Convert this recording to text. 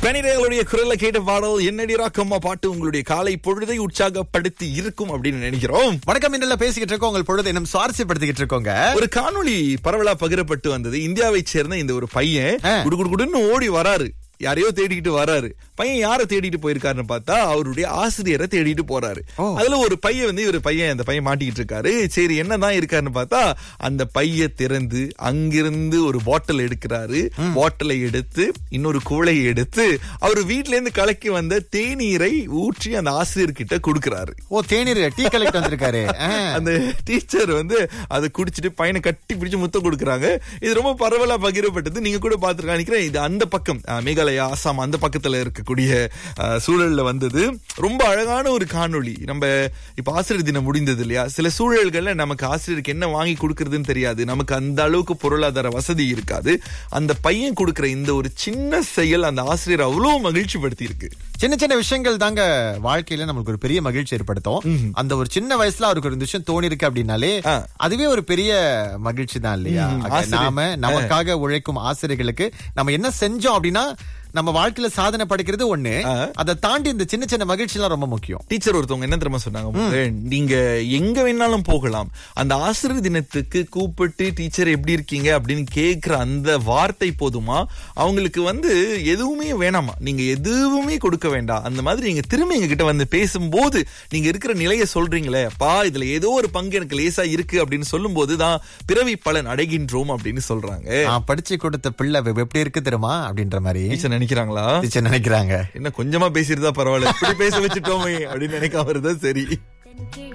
கணிதர்களுடைய குரல்ல கேட்ட பாடல் என்னடி ராக்கம்மா பாட்டு உங்களுடைய காலை பொழுதை உற்சாகப்படுத்தி இருக்கும் அப்படின்னு நினைக்கிறோம் வணக்கம் இன்னும் பேசிக்கிட்டு இருக்கோம் உங்கள் பொழுது இன்னும் சுவாரஸ்யப்படுத்திக்கிட்டு இருக்கோங்க ஒரு காணொளி பரவலா பகிரப்பட்டு வந்தது இந்தியாவை சேர்ந்த இந்த ஒரு பையன் ஆ. குடு குடு குடுன்னு ஓடி வராரு யாரையோ தேடிக்கிட்டு வராரு பையன் யாரை தேடிட்டு போயிருக்காருன்னு பார்த்தா அவருடைய ஆசிரியரை தேடிட்டு போறாரு ஓ. அதுல ஒரு பையன் வந்து இவர் பையன் அந்த பையன் மாட்டிக்கிட்டு இருக்காரு சரி என்னதான் இருக்காருன்னு பார்த்தா அந்த பைய திறந்து அங்கிருந்து ஒரு பாட்டில் எடுக்கிறாரு பாட்டிலை எடுத்து இன்னொரு குவளையை எடுத்து அவர் வீட்ல இருந்து கலக்கி வந்த தேநீரை ஊற்றி அந்த ஆசிரியர் கிட்ட கொடுக்கறாரு ஓ தேநீர் டீ கலெக்ட் வந்திருக்காரு ஆ. அந்த டீச்சர் வந்து அதை குடிச்சிட்டு பையனை கட்டி பிடிச்சு முத்தம் கொடுக்குறாங்க இது ரொம்ப பரவலா பகிரப்பட்டது நீங்க கூட பாத்துருக்கா நினைக்கிறேன் இது அந்த பக்கம் அஹ், மேகாலயா ஆசாம் அந்த பக்கத்துல இருக்கக்கூடிய அஹ், சூழல்ல வந்தது ரொம்ப அழகான ஒரு காணொளி நம்ம இப்ப ஆசிரியர் தினம் முடிந்தது இல்லையா சில சூழல்கள்ல நமக்கு ஆசிரியருக்கு என்ன வாங்கி கொடுக்கறதுன்னு தெரியாது நமக்கு அந்த அளவுக்கு பொருளாதார வசதி இருக்காது அந்த பையன் கொடுக்கிற இந்த ஒரு சின்ன செயல் அந்த ஆசிரியர் அவ்வளவு மகிழ்ச்சி படுத்தி இருக்கு சின்ன சின்ன விஷயங்கள் தாங்க வாழ்க்கையில நமக்கு ஒரு பெரிய மகிழ்ச்சி ஏற்படுத்தும் அந்த ஒரு சின்ன வயசுல அவருக்கு ஒரு விஷயம் தோணி இருக்கு அப்படின்னாலே ஆ. அதுவே ஒரு பெரிய மகிழ்ச்சி தான் இல்லையா ம், ஆக ஆசிரியர். நாம நமக்காக உழைக்கும் ஆசிரியர்களுக்கு நம்ம என்ன செஞ்சோம் அப்படின்னா நம்ம வாழ்க்கையில சாதனை படைக்கிறது ஒண்ணு ஆ. அதை தாண்டி இந்த சின்ன சின்ன மகிழ்ச்சி எல்லாம் ரொம்ப முக்கியம் டீச்சர் ஒருத்தவங்க என்ன தெரியுமா சொன்னாங்க உங்களுக்கு? நீங்க எங்க வேணாலும் போகலாம் அந்த ஆசிரியர் தினத்துக்கு கூப்பிட்டு டீச்சர் எப்படி இருக்கீங்க அப்படின்னு கேக்குற அந்த வார்த்தை போதுமா அவங்களுக்கு வந்து எதுவுமே வேணாமா நீங்க எதுவுமே கொடுக்க வேண்டாம் அந்த மாதிரி நீங்க திரும்ப எங்க கிட்ட வந்து பேசும்போது நீங்க இருக்கிற நிலையை சொல்றீங்களே பா இதுல ஏதோ ஒரு பங்கு எனக்கு லேசா இருக்கு அப்படின்னு சொல்லும் போதுதான் பிறவி பலன் அடைகின்றோம் அப்படின்னு சொல்றாங்க நான் படிச்சு கொடுத்த பிள்ளை எப்படி இருக்கு தெரியுமா அப்படின்ற மாதிரி டீச்சர் நினைக்கிறாங்களா டீச்சர் நினைக்கிறாங்க என்ன கொஞ்சமா பேசியிருந்தா பரவாயில்ல இப்படி பேச வச்சுட்டோமே அப்படின்னு நினைக்காம இருந்தா சரி